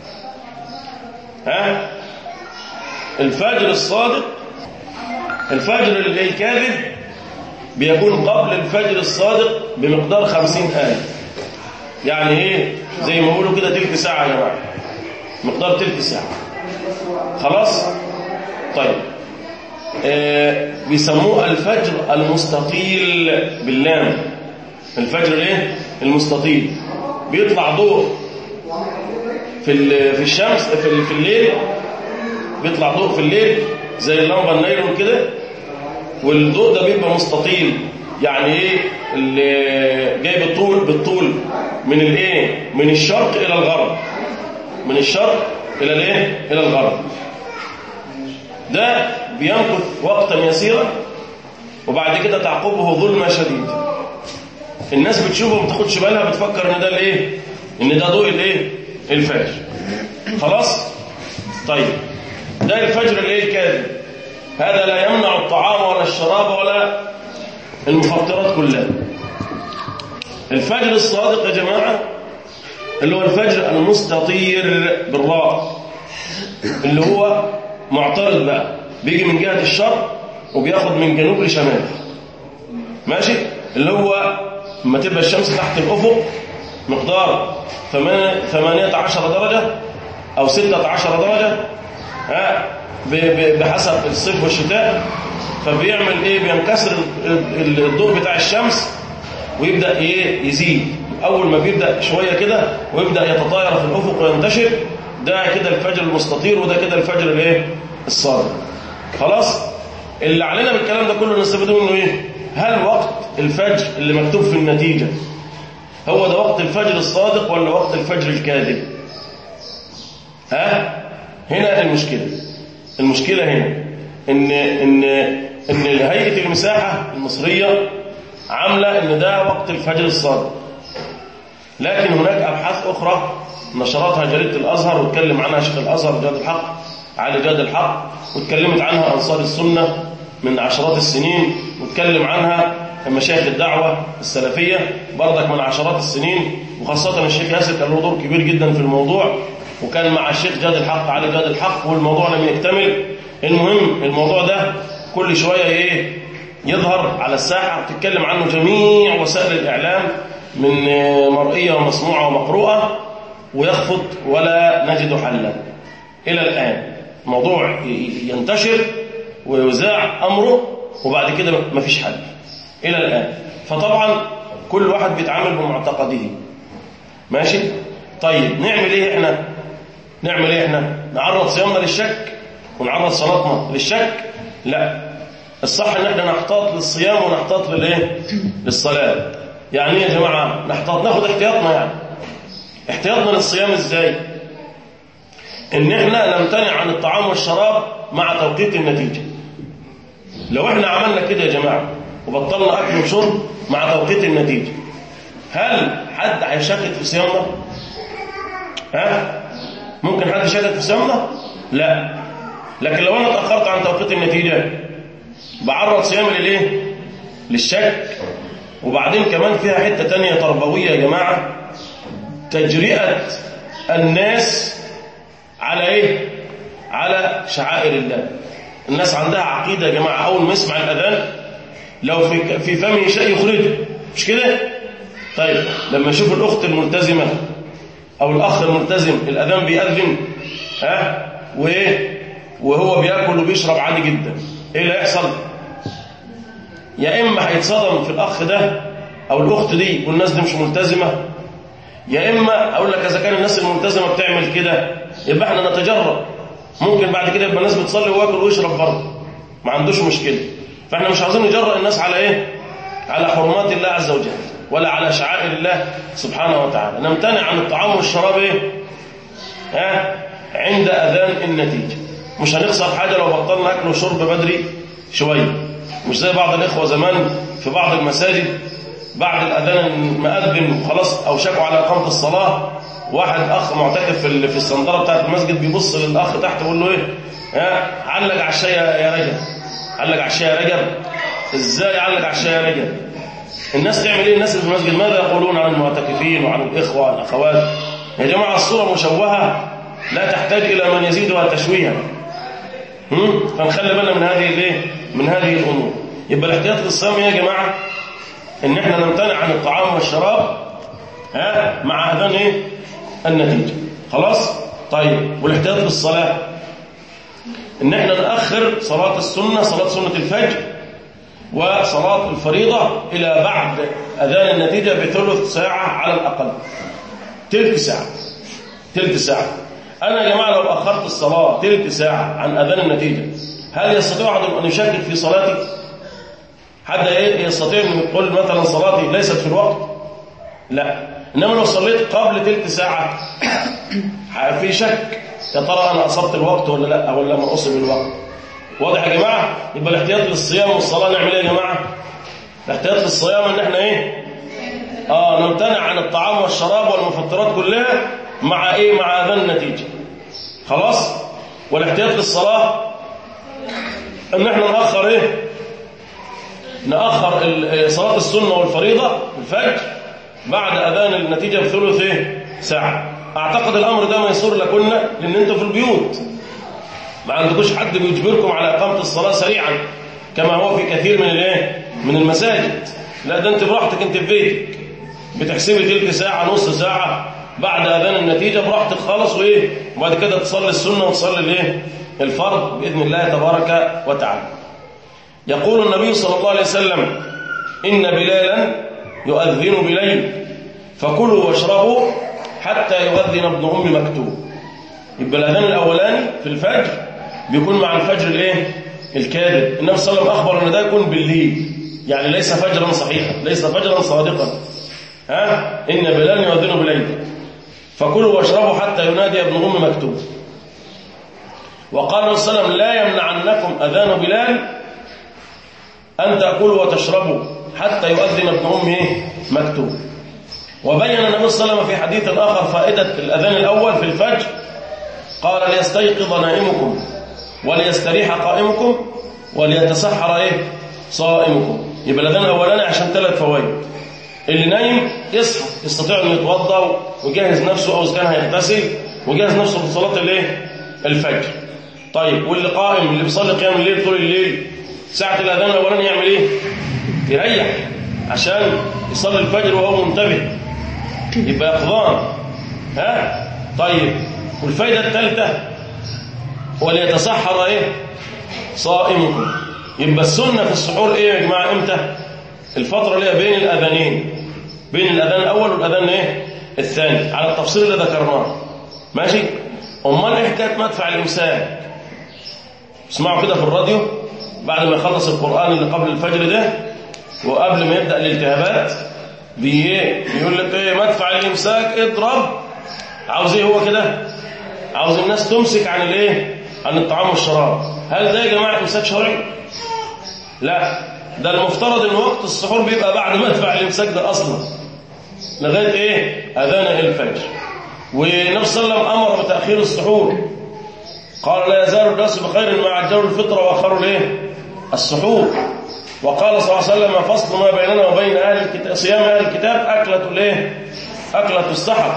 ها الفجر الصادق الفجر الكاذب بيكون قبل الفجر الصادق بمقدار خمسين آية يعني ايه زي ما يقولوا كده تلت ساعة يا جماعة مقدار تلت ساعة خلاص طيب آه بيسموه الفجر المستطيل باللام الفجر الايه المستطيل بيطلع ضوء في في الشمس في في الليل بيطلع ضوء في الليل زي اللمبه النايلون كده والضوء ده بيبقى مستطيل يعني ايه اللي جاي بالطول بالطول من الايه من الشرق الى الغرب من الشرق الى الايه الى الغرب ده بيمكث وقتا يسيرا وبعد كده تعقبه ظلمه شديده الناس بتشوفه ما بتاخدش بالها بتفكر ان ده الايه ان ده ضوء الايه الفجر خلاص طيب ده الفجر الايه الكاذب هذا لا يمنع الطعام ولا الشراب ولا المفطرات كلها الفجر الصادق يا جماعة اللي هو الفجر المستطير بالراء اللي هو معترض بقى بيجي من جهة الشرق وبياخد من جنوب لشمال ماشي اللي هو لما تبقى الشمس تحت الأفق مقدار 18 درجة أو 16 درجة ها بحسب الصيف والشتاء فبيعمل ايه بينكسر الضوء بتاع الشمس ويبدا ايه يزيد اول ما بيبدا شويه كده ويبدا يتطاير في الافق وينتشر ده كده الفجر المستطير وده كده الفجر الايه الصادق خلاص اللي علينا بالكلام ده كله نستفيد منه ايه هل وقت الفجر اللي مكتوب في النتيجه هو ده وقت الفجر الصادق ولا وقت الفجر الكاذب ها هنا المشكله المشكله هنا ان ان ان هيئه المساحه المصريه عامله ان ده وقت الفجر الصادق لكن هناك ابحاث اخرى نشرتها جريده الازهر واتكلم عنها شيخ الازهر جاد الحق علي جاد الحق واتكلمت عنها انصار السنه من عشرات السنين واتكلم عنها مشايخ الدعوه السلفيه برضك من عشرات السنين وخاصه الشيخ ياسر كان له دور كبير جدا في الموضوع وكان مع الشيخ جاد الحق علي جاد الحق والموضوع لم يكتمل المهم الموضوع ده كل شوية ايه يظهر على الساحة وتتكلم عنه جميع وسائل الإعلام من مرئية ومسموعة ومقروءة ويخفض ولا نجد حلا إلى الآن موضوع ينتشر ويذاع أمره وبعد كده مفيش حل إلى الآن فطبعا كل واحد بيتعامل بمعتقده ماشي طيب نعمل ايه احنا نعمل ايه احنا نعرض صيامنا للشك ونعرض صلاتنا للشك لا الصح ان احنا نحتاط للصيام ونحتاط للايه للصلاه يعني ايه يا جماعه نحتاط ناخد احتياطنا يعني احتياطنا للصيام ازاي ان احنا نمتنع عن الطعام والشراب مع توقيت النتيجه لو احنا عملنا كده يا جماعه وبطلنا اكل وشرب مع توقيت النتيجه هل حد هيشكك في صيامنا ها ممكن حد يشكك في صيامنا لا لكن لو انا اتاخرت عن توقيت النتيجه بعرض صيامي للايه للشك وبعدين كمان فيها حته تانية تربويه يا جماعه تجرئه الناس على ايه على شعائر الله الناس عندها عقيده يا جماعه اول ما يسمع الاذان لو في في فمه شيء يخرجه مش كده طيب لما يشوف الاخت الملتزمه او الاخ الملتزم الاذان بيأذن ها وايه وهو بياكل وبيشرب عادي جدا ايه اللي هيحصل يا اما هيتصدم في الاخ ده او الاخت دي والناس دي مش ملتزمه يا اما اقول لك اذا كان الناس الملتزمه بتعمل كده يبقى احنا نتجرب ممكن بعد كده يبقى الناس بتصلي وياكل ويشرب برضه ما عندوش مشكله فاحنا مش عاوزين نجرأ الناس على ايه على حرمات الله عز وجل ولا على شعائر الله سبحانه وتعالى نمتنع عن الطعام والشراب ايه ها عند اذان النتيجه مش هنخسر حاجه لو بطلنا اكل وشرب بدري شويه مش زي بعض الاخوه زمان في بعض المساجد بعد الأذان مأذن وخلاص أو شكوا على إقامة الصلاة واحد أخ معتكف في ال- في الصندرة بتاعت المسجد بيبص للأخ تحت يقول له إيه ها علق على الشاي يا يا رجب علق على الشاي يا رجب إزاي علق على الشاي يا رجب الناس تعمل إيه الناس اللي في المسجد ماذا يقولون عن المعتكفين وعن الإخوة وعن الأخوات يا جماعة الصورة مشوهة لا تحتاج إلى من يزيدها تشويها هم؟ فنخلي بالنا من هذه الايه من هذه الامور يبقى الاحتياط للصيام يا جماعه ان احنا نمتنع عن الطعام والشراب ها مع اذان ايه النتيجه خلاص طيب والاحتياط للصلاه ان احنا ناخر صلاه السنه صلاه سنه الفجر وصلاه الفريضه الى بعد اذان النتيجه بثلث ساعه على الاقل تلت ساعه تلت ساعه انا يا جماعه لو اخرت الصلاه تلت ساعه عن اذان النتيجه هل يستطيع احد ان يشكك في صلاتي حد ايه يستطيع ان يقول مثلا صلاتي ليست في الوقت لا انما لو صليت قبل تلت ساعه في شك يا ترى انا اصبت الوقت ولا لا ولا ما اصب الوقت واضح يا جماعه يبقى الاحتياط للصيام والصلاه نعمل ايه يا جماعه الاحتياط للصيام ان احنا ايه اه نمتنع عن الطعام والشراب والمفطرات كلها مع ايه مع اذان النتيجه خلاص والاحتياط للصلاه ان احنا ناخر ايه ناخر ال- صلاه السنه والفريضه الفجر بعد اذان النتيجه بثلث ايه ساعه اعتقد الامر ده ميسور لكن لان انتوا في البيوت ما عندكوش حد بيجبركم على اقامه الصلاه سريعا كما هو في كثير من الايه من المساجد لا ده انت براحتك انت في بيتك بتحسبي تلت ساعه نص ساعه بعد اذان النتيجه براحتك خالص وايه وبعد كده تصلي السنه وتصلي الايه الفرض باذن الله تبارك وتعالى يقول النبي صلى الله عليه وسلم ان بلالا يؤذن بليل فكلوا واشربوا حتى يؤذن ابن ام مكتوب يبقى الاذان الاولاني في الفجر بيكون مع الفجر الايه الكاذب النبي صلى الله عليه وسلم اخبر ان ده يكون بالليل يعني ليس فجرا صحيحا ليس فجرا صادقا ها ان بلال يؤذن بليل فكلوا واشربوا حتى ينادي ابن ام مكتوب وقال صلى الله عليه وسلم لا يمنعنكم اذان بلال ان تاكلوا وتشربوا حتى يؤذن ابن ام إيه؟ مكتوب وبين النبي صلى الله عليه وسلم في حديث اخر فائده الاذان الاول في الفجر قال ليستيقظ نائمكم وليستريح قائمكم وليتسحر ايه صائمكم يبقى الاذان الاولاني عشان ثلاث فوائد اللي نايم يصحى يستطيع انه يتوضا ويجهز نفسه او اذا كان هيغتسل ويجهز نفسه لصلاه الايه الفجر طيب واللي قائم اللي بيصلي قيام الليل طول الليل ساعه الاذان الاولاني يعمل ايه يريح عشان يصلي الفجر وهو منتبه يبقى يقظان ها طيب والفايده الثالثه وليتسحر ايه صائمكم يبقى السنه في السحور ايه يا جماعه امتى الفتره اللي هي بين الاذانين بين الاذان الاول والاذان ايه الثاني على التفصيل اللي ذكرناه ماشي امال ايه حكايه مدفع الامساك اسمعوا كده في الراديو بعد ما يخلص القران اللي قبل الفجر ده وقبل ما يبدا الالتهابات بي ايه بيقول لك ايه مدفع الامساك اضرب عاوز ايه هو كده عاوز الناس تمسك عن الايه عن الطعام والشراب هل ده يا جماعه امساك شرعي لا ده المفترض ان وقت السحور بيبقى بعد مدفع الامساك ده اصلا لغايه ايه اذان الفجر والنبي صلى الله عليه وسلم امر بتاخير السحور قال لا يزال الناس بخير ما عجلوا الفطر واخروا الايه السحور وقال صلى الله عليه وسلم فصل ما بيننا وبين اهل الكتاب صيام اهل الكتاب اكله الايه اكله السحر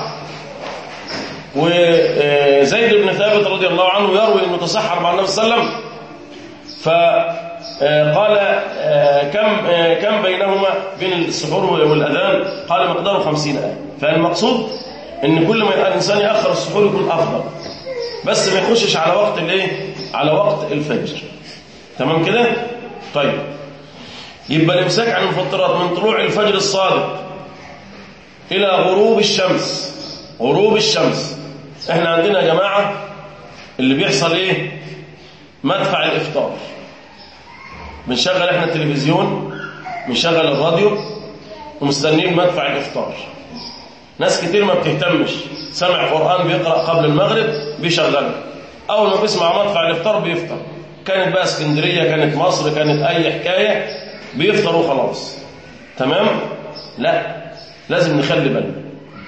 وزيد بن ثابت رضي الله عنه يروي انه تسحر مع النبي صلى الله عليه وسلم فقال كم كم بينهما بين السحور والاذان قال مقداره 50 ايه فالمقصود ان كل ما الانسان ياخر السحور يكون افضل بس ما يخشش على وقت الايه على وقت الفجر تمام كده طيب يبقى الامساك عن المفطرات من طلوع الفجر الصادق الى غروب الشمس غروب الشمس احنا عندنا يا جماعه اللي بيحصل ايه مدفع الافطار بنشغل احنا التلفزيون بنشغل الراديو ومستنيين مدفع الافطار ناس كتير ما بتهتمش سمع قرآن بيقرأ قبل المغرب بيشغله أول ما بيسمع مدفع الإفطار بيفطر كانت بقى اسكندرية كانت مصر كانت أي حكاية بيفطر وخلاص تمام لا لازم نخلي بالنا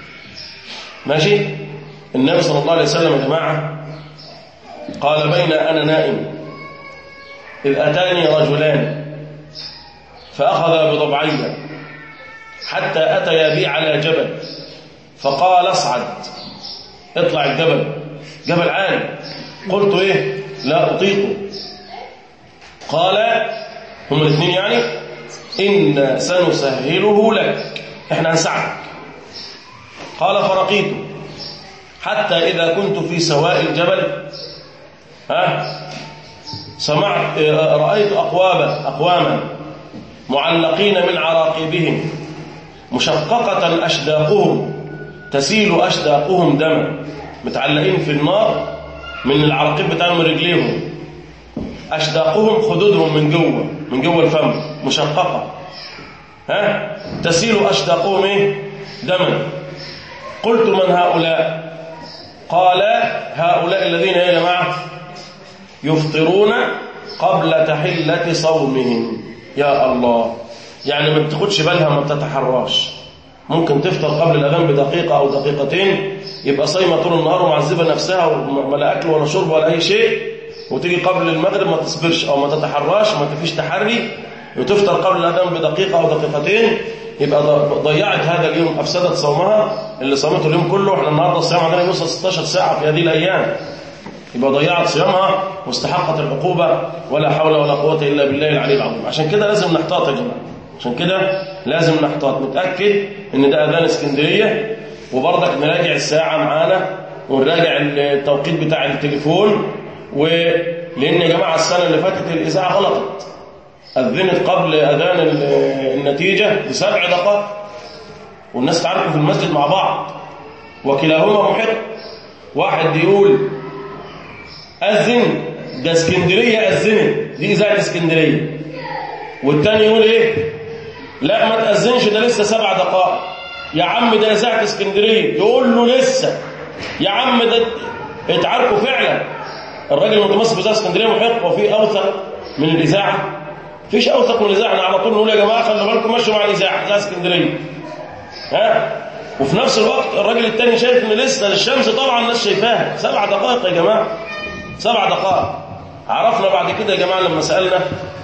ماشي النبي صلى الله عليه وسلم يا جماعة قال بين أنا نائم إذ أتاني رجلان فأخذ بضبعي حتى أتيا بي على جبل فقال اصعد اطلع الجبل جبل عالي قلت ايه لا أطيقه قال هم الاثنين يعني إن سنسهله لك احنا هنساعدك قال فرقيت حتى إذا كنت في سواء الجبل ها سمعت رأيت أقوابا أقواما معلقين من عراقيبهم مشققة أشداقهم تسيل أشداقهم دما متعلقين في النار من العراقيب بتاعهم رجليهم أشداقهم خدودهم من جوه من جوه الفم مشققة ها تسيل أشداقهم إيه دما قلت من هؤلاء قال هؤلاء الذين يا جماعة يفطرون قبل تحلة صومهم يا الله يعني ما بتاخدش بالها ما بتتحراش ممكن تفطر قبل الأذان بدقيقة أو دقيقتين يبقى صايمة طول النهار ومعذبة نفسها وما لا أكل ولا شرب ولا أي شيء وتيجي قبل المغرب ما تصبرش أو ما تتحراش ما تفيش تحري وتفطر قبل الأذان بدقيقة أو دقيقتين يبقى ضيعت هذا اليوم أفسدت صومها اللي صامته اليوم كله احنا النهارده الصيام عندنا يوصل 16 ساعة في هذه الأيام يبقى ضيعت صيامها واستحقت العقوبة ولا حول ولا قوة إلا بالله العلي العظيم عشان كده لازم نحتاط يا جماعة عشان كده لازم نحتاط نتأكد ان ده أذان اسكندرية وبرضك نراجع الساعة معانا ونراجع التوقيت بتاع التليفون ولأن يا جماعة السنة اللي فاتت الإذاعة غلطت أذنت قبل أذان النتيجة بسبع دقائق والناس تعرفوا في المسجد مع بعض وكلاهما محق واحد يقول أذن ده اسكندرية أذنت دي إذاعة اسكندرية والتاني يقول إيه لا ما تأذنش ده لسه سبع دقائق يا عم ده إذاعة اسكندرية يقول له لسه يا عم ده اتعاركوا فعلا الراجل المتمسك بإذاعة اسكندرية محق وفي أوثق من الإذاعة فيش أوثق من الإذاعة احنا على طول نقول يا جماعة خلوا بالكم مشوا مع الإذاعة إذاعة اسكندرية ها وفي نفس الوقت الراجل التاني شايف ان لسه الشمس طبعا الناس شايفاها سبع دقائق يا جماعة سبع دقائق عرفنا بعد كده يا جماعة لما سألنا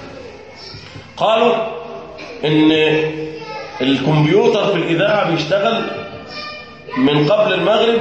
قالوا ان الكمبيوتر في الإذاعة بيشتغل من قبل المغرب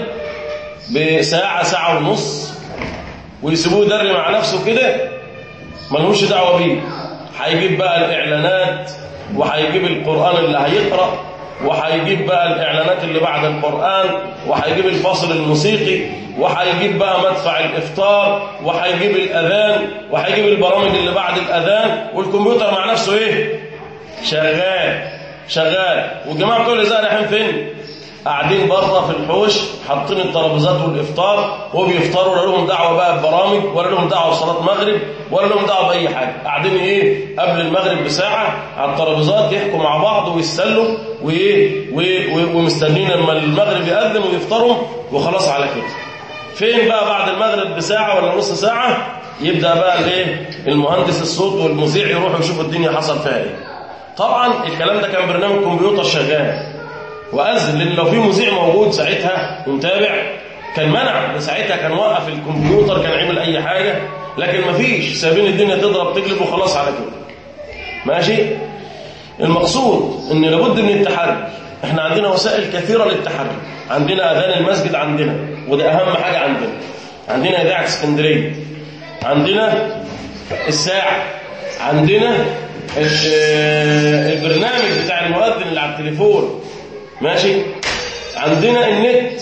بساعة ساعة ونص ويسيبوه يدري مع نفسه كده ملهوش دعوة بيه هيجيب بقى الإعلانات وهيجيب القرآن اللي هيقرأ وهيجيب بقى الإعلانات اللي بعد القرآن وهيجيب الفاصل الموسيقي وهيجيب بقى مدفع الإفطار وهيجيب الأذان وهيجيب البرامج اللي بعد الأذان والكمبيوتر مع نفسه إيه شغال شغال والجماعة بتوع الإذاعة رايحين فين قاعدين بره في الحوش حاطين الترابيزات والافطار وبيفطروا ولا لهم دعوه بقى ببرامج ولا لهم دعوه بصلاه مغرب ولا لهم دعوه باي حاجه قاعدين ايه قبل المغرب بساعه على الترابيزات يحكوا مع بعض ويتسلوا وايه ومستنيين لما المغرب يأذن ويفطروا وخلاص على كده فين بقى بعد المغرب بساعه ولا نص ساعه يبدا بقى الايه المهندس الصوت والمذيع يروحوا يشوفوا الدنيا حصل فيها ايه طبعا الكلام ده كان برنامج كمبيوتر شغال وأذن لأن لو في مذيع موجود ساعتها ومتابع كان منع ساعتها كان وقف الكمبيوتر كان عمل أي حاجة لكن مفيش سابين الدنيا تضرب تقلب وخلاص على كده ماشي المقصود ان لابد من التحري احنا عندنا وسائل كثيرة للتحري عندنا أذان المسجد عندنا وده أهم حاجة عندنا عندنا إذاعة اسكندرية عندنا الساعة عندنا البرنامج بتاع المؤذن اللي على التليفون ماشي عندنا النت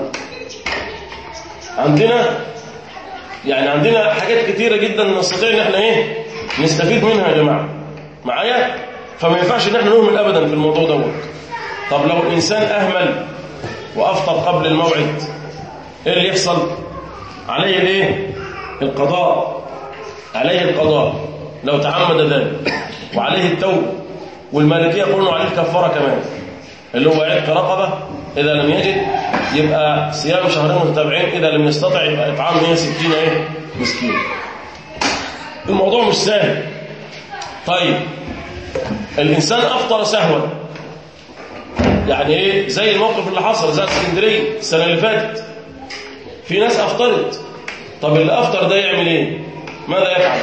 عندنا يعني عندنا حاجات كتيرة جدا نستطيع ان احنا ايه نستفيد منها يا جماعة معايا فما ينفعش ان احنا نهمل ابدا في الموضوع دوت طب لو الانسان اهمل وافطر قبل الموعد ايه اللي يحصل عليه الايه القضاء عليه القضاء لو تعمد ذلك وعليه التوبه والمالكيه يقولون عليه الكفاره كمان اللي هو عتق رقبة إذا لم يجد يبقى صيام شهرين متتابعين إذا لم يستطع يبقى إطعام 160 إيه مسكين الموضوع مش سهل طيب الإنسان أفطر سهوا يعني إيه زي الموقف اللي حصل زي اسكندرية السنة اللي فاتت في ناس أفطرت طب اللي أفطر ده يعمل إيه ماذا يفعل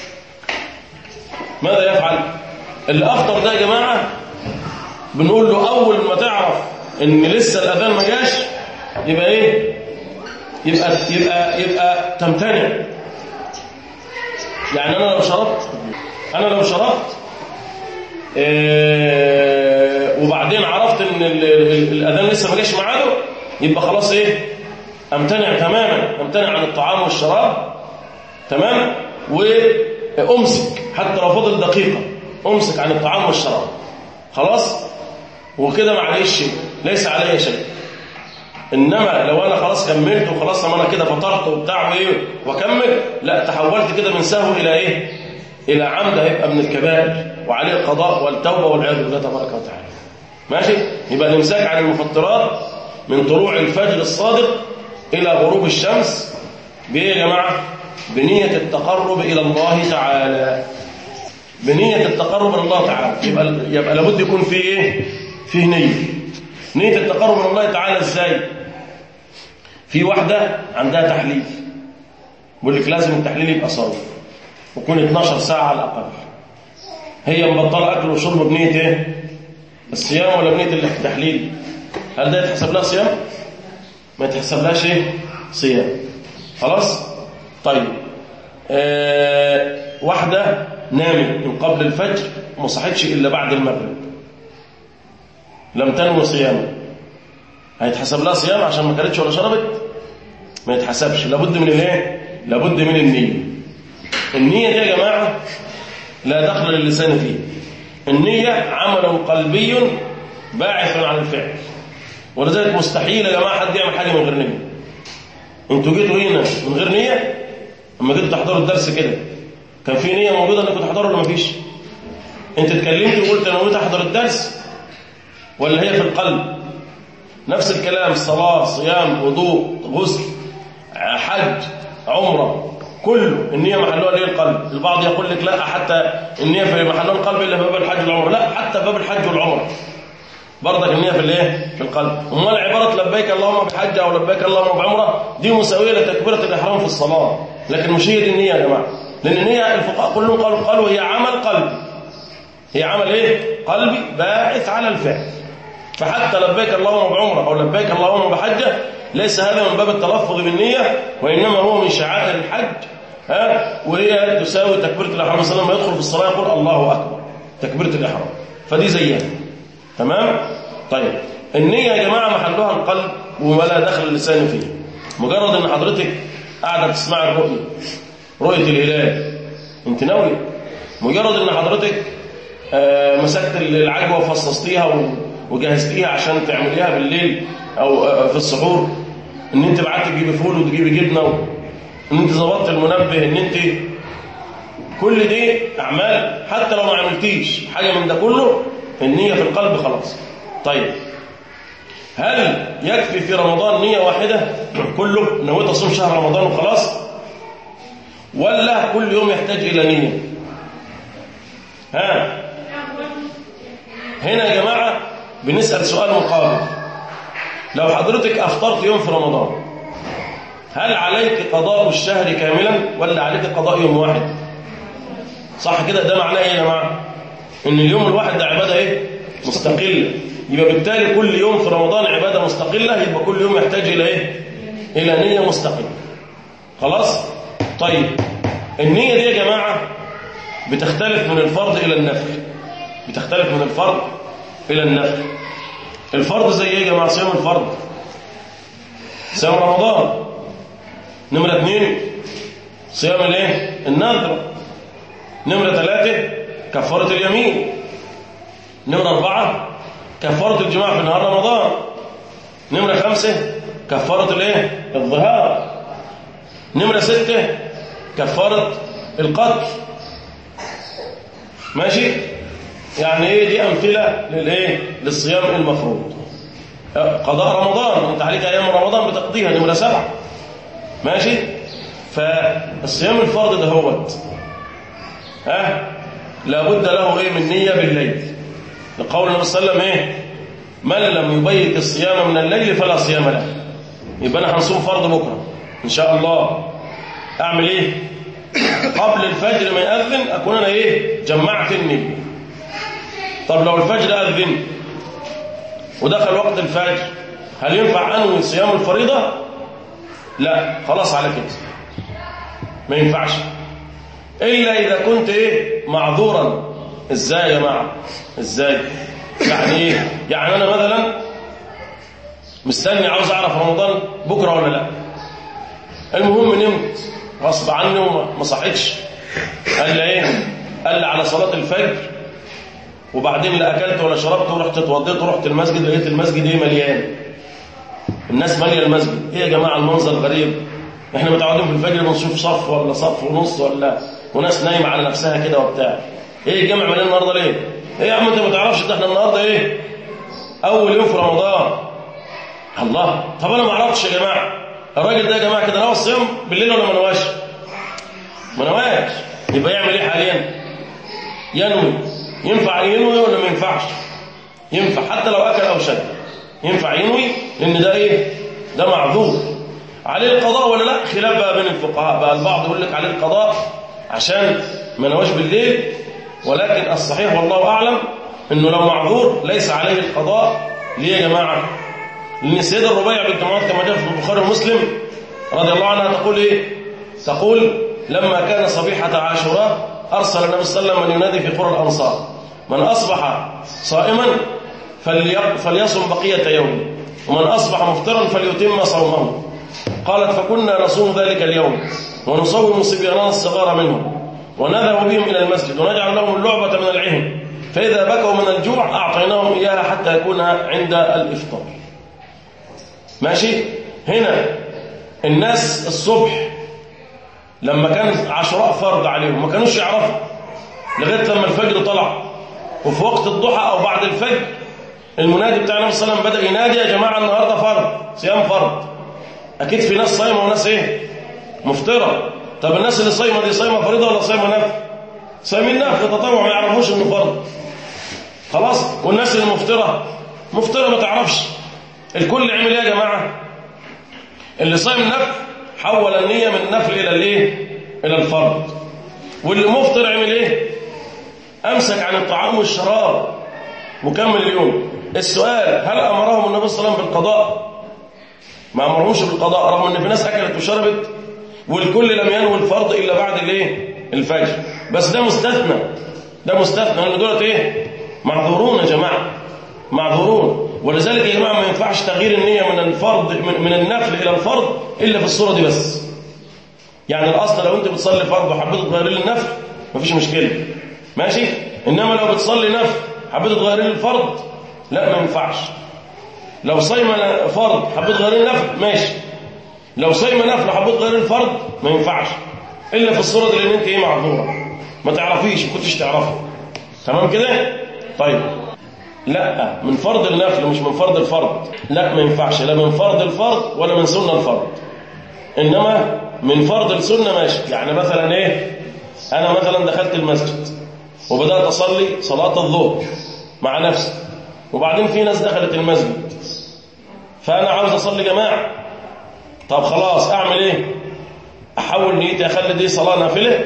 ماذا يفعل اللي أفطر ده يا جماعة بنقول له أول ما تعرف إن لسه الأذان ما جاش يبقى إيه يبقى يبقى يبقى تمتنع يعني أنا لو شربت أنا لو شربت إيه وبعدين عرفت إن ال- ال- الأذان لسه ما جاش ميعاده يبقى خلاص إيه أمتنع تماما أمتنع عن الطعام والشراب تمام وأمسك حتى لو فضل دقيقة أمسك عن الطعام والشراب خلاص وكده معليش شيء ليس علي شيء انما لو انا خلاص كملت وخلاص انا كده فطرت وبتاع وايه واكمل لا تحولت كده من سهو الى ايه الى عمد هيبقى من الكبائر وعليه القضاء والتوبه والعياذ بالله تبارك وتعالى ماشي يبقى الامساك عن المفطرات من طلوع الفجر الصادق الى غروب الشمس بايه يا جماعه بنيه التقرب الى الله تعالى بنيه التقرب الى الله تعالى يبقى يبقى لابد يكون في ايه فيه نيه نيه التقرب الى الله تعالى ازاي في واحده عندها تحليل بيقول لك لازم التحليل يبقى صايم ويكون 12 ساعه على الاقل هي مبطله اكل وشرب بنيه ايه الصيام ولا بنيه التحليل هل ده يتحسب لها صيام ما يتحسبلهاش ايه صيام خلاص طيب آه واحده نامت من قبل الفجر وما صحتش الا بعد المغرب لم تنوي صياما هيتحسب لها صيام عشان ما كلتش ولا شربت ما يتحسبش لابد من الايه لابد من النيه النيه دي يا جماعه لا دخل للسان فيه النيه عمل قلبي باعث عن الفعل ولذلك مستحيل يا جماعه حد يعمل حاجه من غير نيه انتوا جيتوا هنا من غير نيه اما جيتوا تحضروا الدرس كده كان في نيه موجوده انكم تحضروا ولا ما فيش انت اتكلمت وقلت انا نويت احضر الدرس ولا هي في القلب نفس الكلام صلاة صيام وضوء غسل حج عمرة كله النية محلها ليه القلب البعض يقول لك لا حتى النية في محلها القلب إلا في باب الحج والعمرة لا حتى باب الحج والعمرة برضك النية في الايه في القلب امال عبارة لبيك اللهم بحج او لبيك اللهم بعمرة دي مساوية لتكبيرة الإحرام في الصلاة لكن مش هي دي النية يا جماعة لأن النية الفقهاء كلهم قالوا قالوا هي عمل قلبي هي عمل ايه قلبي باعث على الفعل فحتى لبيك اللهم بعمره او لبيك اللهم بحجه ليس هذا من باب التلفظ بالنيه وانما هو من شعائر الحج ها وهي تساوي تكبيره الاحرام مثلا لما يدخل في الصلاه يقول الله اكبر تكبيره الاحرام فدي زيها تمام طيب النيه يا جماعه محلها القلب ولا دخل اللسان فيه مجرد ان حضرتك قاعده تسمع الرؤيه رؤيه الهلال انت ناويه مجرد ان حضرتك آه، مسكت العجوه وفصصتيها وجهزتيها عشان تعمليها بالليل او آه، في السحور ان انت بعت تجيبي فول وتجيبي جبنه ان انت ظبطت المنبه ان انت كل دي اعمال حتى لو ما عملتيش حاجه من ده كله النيه في القلب خلاص طيب هل يكفي في رمضان نيه واحده كله نويت اصوم شهر رمضان وخلاص ولا كل يوم يحتاج الى نيه ها هنا يا جماعة بنسأل سؤال مقابل لو حضرتك أفطرت يوم في رمضان هل عليك قضاء الشهر كاملا ولا عليك قضاء يوم واحد صح كده ده معناه ايه يا جماعة ان اليوم الواحد ده عبادة ايه مستقلة يبقى بالتالي كل يوم في رمضان عبادة مستقلة يبقى كل يوم يحتاج الى ايه الى نية مستقلة خلاص طيب النية دي يا جماعة بتختلف من الفرض إلى النفل بتختلف من الفرض إلى النفل الفرض زي ايه يا جماعة صيام الفرض صيام رمضان نمرة اثنين صيام الايه النذر نمرة ثلاثة كفارة اليمين نمرة أربعة كفارة الجماع في نهار رمضان نمرة خمسة كفارة الايه الظهار نمرة ستة كفارة القتل ماشي يعني ايه دي امثله للايه للصيام المفروض قضاء رمضان انت عليك ايام رمضان بتقضيها نمره سبعة ماشي فالصيام الفرض ده هوت ها لابد له ايه من نية بالليل لقول النبي صلى الله عليه وسلم ايه من لم يبيت الصيام من الليل فلا صيام له يبقى انا هنصوم فرض بكره ان شاء الله اعمل ايه قبل الفجر ما يأذن اكون انا ايه جمعت النية طب لو الفجر أذن ودخل وقت الفجر هل ينفع انوي صيام الفريضة لا خلاص على كده ما ينفعش إلا إذا كنت إيه معذورا إزاي يا جماعة إزاي يعني إيه يعني أنا مثلا مستني عاوز أعرف رمضان بكرة ولا لا المهم نمت غصب عني وما صحيتش قال لي إيه قال لي على صلاة الفجر وبعدين لا أكلت ولا شربت ورحت اتوضيت ورحت المسجد لقيت المسجد إيه مليان الناس مالية المسجد إيه يا جماعة المنظر غريب احنا متعودين في الفجر بنشوف صف ولا صف ونص ولا وناس نايمه على نفسها كده وبتاع ايه الجامع مليان النهارده ليه ايه يا عم انت ما تعرفش ده احنا النهارده ايه اول يوم في رمضان الله طب انا ما اعرفش يا جماعه الراجل ده يا جماعه كده نوى الصيام بالليل ولا ما نواش ما نواش يبقى يعمل ايه حاليا ينوي ينفع ينوي ولا ما ينفعش ينفع حتى لو اكل او شرب ينفع ينوي لان ده ايه ده معذور عليه القضاء ولا لا خلاف بقى بين الفقهاء بقى البعض يقول لك عليه القضاء عشان ما نواش بالليل ولكن الصحيح والله أعلم أنه لو معذور ليس عليه القضاء ليه يا جماعة لأن السيدة الربيع بنت معاذ كما جاء في البخاري ومسلم رضي الله عنها تقول إيه تقول لما كان صبيحة عاشوراء أرسل النبي صلى الله عليه وسلم من ينادي في قرى الأنصار من أصبح صائما فليصم بقية يوم ومن أصبح مفطرا فليتم صومه قالت فكنا نصوم ذلك اليوم ونصوم صبياننا الصغار منهم ونذهب بهم إلى المسجد ونجعل لهم اللعبة من العهم فإذا بكوا من الجوع أعطيناهم إياها حتى يكون عند الإفطار ماشي هنا الناس الصبح لما كان عشراء فرض عليهم ما كانوش يعرفوا لغاية لما الفجر طلع وفي وقت الضحى أو بعد الفجر المنادي بتاع النبي صلى الله عليه وسلم بدأ ينادي يا جماعة النهاردة فرض صيام فرض أكيد في ناس صايمة وناس إيه مفطرة طب الناس اللي صايمة دي صايمة فريضة ولا صايمة نفل صايمين نفل تطوع ما يعرفوش إنه فرض خلاص والناس اللي مفطرة مفطرة ما تعرفش الكل عمل إيه يا جماعة اللي صايم نفل حول النية من النفل إلى الإيه إلى الفرض واللي مفطر عمل إيه أمسك عن الطعام والشراب مكمل اليوم السؤال هل أمرهم النبي صلى الله عليه وسلم بالقضاء ما أمرهمش بالقضاء رغم أن في ناس أكلت وشربت والكل لم ينوي الفرض إلا بعد الايه الفجر بس ده مستثنى ده مستثنى لأن دولت إيه معذورون يا جماعة معذورون ولذلك يا جماعة ما ينفعش تغيير النية من الفرض من, من النفل إلى الفرض إلا في الصورة دي بس يعني الأصل لو أنت بتصلي فرض وحبيت تغيري لي النفل مفيش مشكلة ماشي إنما لو بتصلي نفل حبيت تغيري لي الفرض لا ما ينفعش لو صايمه فرض حبيت تغيري النفل ماشي لو صايمه نفل حبيت تغيري الفرض ما ينفعش الا في الصوره دي لان انت ايه معذوره ما تعرفيش ما كنتش تعرفي تمام كده طيب لا من فرض النفل مش من فرض الفرض لا ما ينفعش لا من فرض الفرض ولا من سنه الفرض انما من فرض السنه ماشي يعني مثلا ايه انا مثلا دخلت المسجد وبدات اصلي صلاه الظهر مع نفسي وبعدين في ناس دخلت المسجد فأنا عاوز أصلي جماعة طب خلاص أعمل إيه أحول نيتي أخلي دي صلاة نافلة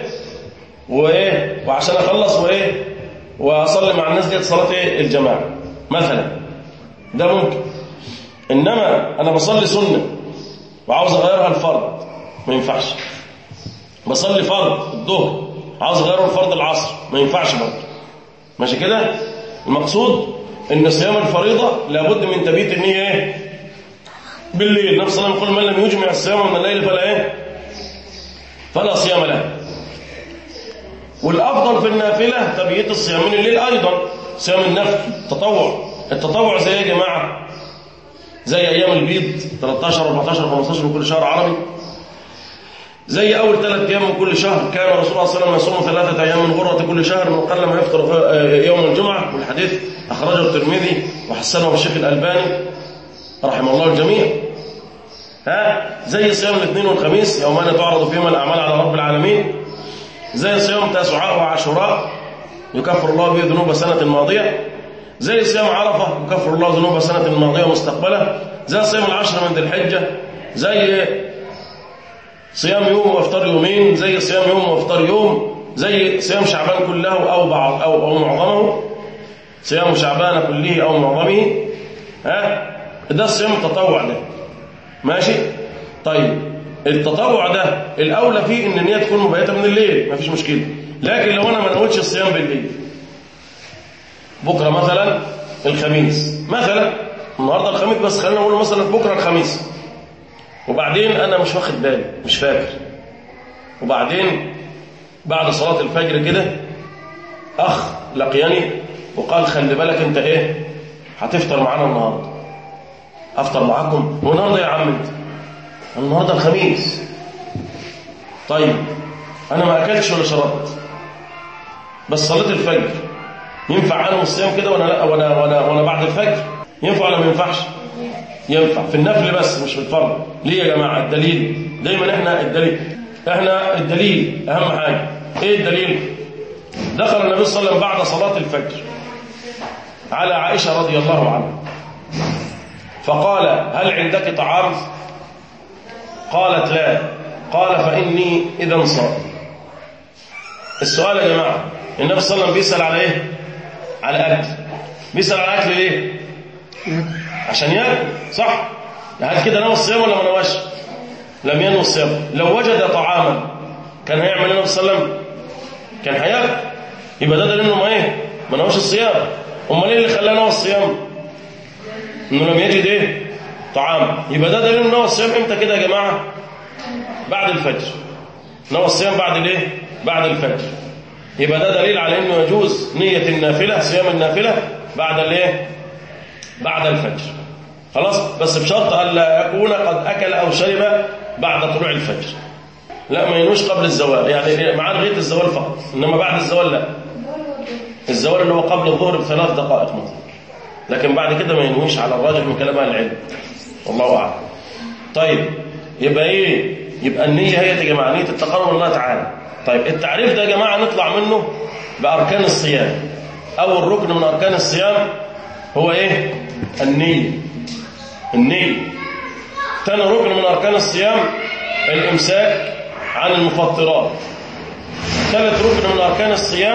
وإيه وعشان أخلص وإيه وأصلي مع الناس دي صلاة إيه الجماعة مثلا ده ممكن إنما أنا بصلي سنة وعاوز أغيرها الفرض ما ينفعش بصلي فرض الظهر عاوز أغيره الفرض العصر ما ينفعش برضه ماشي كده المقصود ان صيام الفريضة لابد من تبيت النية ايه بالليل نفس الله يقول من لم يجمع الصيام من الليل فلا ايه فلا صيام له والافضل في النافلة تبييت الصيام من الليل ايضا صيام النفل التطوع التطوع زي يا جماعة زي ايام البيض 13 14 15 من كل شهر عربي زي أول ثلاث أيام من كل شهر كان رسول الله صلى الله عليه وسلم يصوم ثلاثة أيام من غرة كل شهر من قل ما يفطر يوم الجمعة والحديث أخرجه الترمذي وحسنه الشيخ الألباني رحمه الله الجميع ها زي صيام الاثنين والخميس يومان تعرض فيهما الأعمال على رب العالمين زي صيام تاسعاء وعاشوراء يكفر الله به ذنوب سنة ماضية زي صيام عرفة يكفر الله ذنوب سنة ماضية مستقبلة زي صيام العشر من ذي الحجة زي صيام يوم وافطار يومين زي صيام يوم وافطار يوم زي صيام شعبان كله أو بعض أو, أو معظمه صيام شعبان كله أو معظمه ها ده الصيام التطوع ده ماشي طيب التطوع ده الأولى فيه إن النية تكون مبيتة من الليل مفيش مشكلة لكن لو أنا ما نويتش الصيام بالليل بكرة مثلا الخميس مثلا النهاردة الخميس بس خلينا نقول مثلا بكرة الخميس وبعدين أنا مش واخد بالي مش فاكر وبعدين بعد صلاة الفجر كده أخ لقياني وقال خلي بالك أنت إيه هتفطر معانا النهاردة أفطر معاكم هو النهاردة يا عم أنت النهاردة الخميس طيب أنا ما أكلتش ولا شربت بس صليت الفجر ينفع عنه الصيام كده ولا لا ولا ولا ولا بعد الفجر ينفع ولا ما ينفعش ينفع في النفل بس مش في الفرض ليه يا جماعه الدليل دايما احنا الدليل احنا الدليل اهم حاجه ايه الدليل دخل النبي صلى الله عليه وسلم بعد صلاه الفجر على عائشه رضي الله عنها فقال هل عندك طعام قالت لا قال فاني اذا صائم السؤال يا جماعه النبي صلى الله عليه وسلم بيسال على ايه على اكل بيسال على اكل ليه عشان ياكل صح هل كده نوى الصيام ولا ما نواش لم ينوي الصيام لو وجد طعاما كان هيعمل النبي صلى الله عليه وسلم كان هياكل يبقى ده دليل انه ما ايه ما نواش الصيام امال ايه اللي خلاه نوى الصيام انه لم يجد ايه طعام يبقى ده دليل انه نوى الصيام امتى كده يا جماعه بعد الفجر نوى الصيام بعد الايه بعد الفجر يبقى ده دليل على انه يجوز نية النافلة صيام النافلة بعد الايه بعد الفجر خلاص بس بشرط الا يكون قد اكل او شرب بعد طلوع الفجر لا ما ينوش قبل الزوال يعني معاه لغايه الزوال فقط انما بعد الزوال لا الزوال اللي هو قبل الظهر بثلاث دقائق مثلا لكن بعد كده ما ينويش على الراجح من كلام اهل العلم والله اعلم طيب يبقى ايه يبقى النيه هي يا جماعه نيه التقرب لله تعالى طيب التعريف ده يا جماعه نطلع منه باركان الصيام اول ركن من اركان الصيام هو ايه النيه النيه ثاني ركن من اركان الصيام الامساك عن المفطرات ثالث ركن من اركان الصيام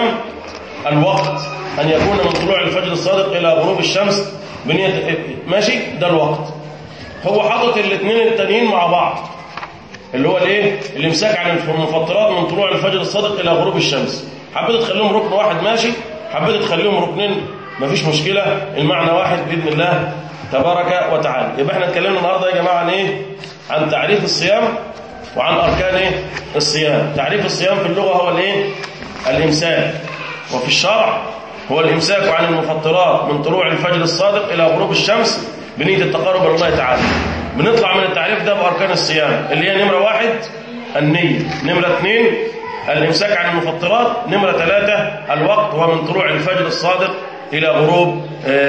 الوقت ان يكون من طلوع الفجر الصادق الى غروب الشمس بنيه ماشي ده الوقت هو حاطط الاثنين التانيين مع بعض اللي هو الايه الامساك عن المفطرات من طلوع الفجر الصادق الى غروب الشمس حبيت تخليهم ركن واحد ماشي حبيت تخليهم ركنين مفيش مشكله المعنى واحد باذن الله تبارك وتعالى يبقى احنا اتكلمنا النهارده يا جماعه عن ايه عن تعريف الصيام وعن اركان ايه الصيام تعريف الصيام في اللغه هو الايه الامساك وفي الشرع هو الامساك عن المفطرات من طلوع الفجر الصادق الى غروب الشمس بنيه التقرب الى الله تعالى بنطلع من التعريف ده باركان الصيام اللي هي نمره واحد النيه نمره اثنين الامساك عن المفطرات نمره ثلاثه الوقت وهو من طلوع الفجر الصادق الى غروب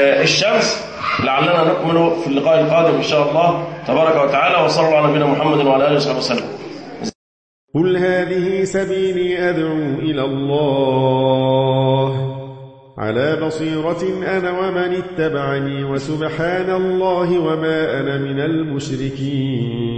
الشمس لعلنا نكمل في اللقاء القادم ان شاء الله تبارك وتعالى وصلى الله على نبينا محمد وعلى اله وصحبه وسلم قل هذه سبيلي أدعو إلى الله على بصيرة أنا ومن اتبعني وسبحان الله وما أنا من المشركين